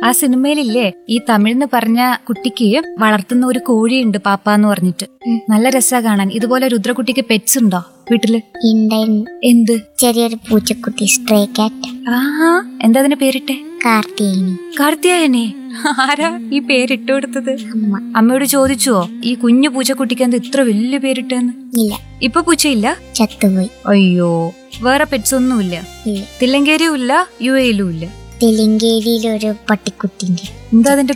ആ സിനിമയിലില്ലേ ഈ തമിഴ്ന്ന് പറഞ്ഞ കുട്ടിക്ക് വളർത്തുന്ന ഒരു കോഴിയുണ്ട് പാപ്പ എന്ന് പറഞ്ഞിട്ട് നല്ല രസാ കാണാൻ ഇതുപോലെ രുദ്രകുട്ടിക്ക് പെറ്റ്സ് ഉണ്ടോ വീട്ടില് ഉണ്ടായിരുന്നു എന്ത് ചെറിയൊരു പൂച്ചക്കുട്ടി സ്ട്രേ കാറ്റ് ആഹാ എന്താ അതിന് പേരിട്ടെ കാർത്തികേയനി കാർത്തിയായനെ ആരാ ഈ പേരിട്ട് കൊടുത്തത് അമ്മ അമ്മയോട് ചോദിച്ചുവോ ഈ കുഞ്ഞു പൂച്ചക്കുട്ടിക്ക് എന്താ ഇത്ര വലിയ പേരിട്ടെന്ന് ഇല്ല ഇപ്പൊ പൂച്ചയില്ല ചത്തുപോയി അയ്യോ വേറെ പെറ്റ്സ് ഒന്നുമില്ല ഇല്ല തില്ലങ്കേരിയും ഇല്ല യു എയിലും ഇല്ല തെലുങ്കേരിയിൽ ഒരു പട്ടിക്കുട്ടിന്റെ എന്താ അതിന്റെ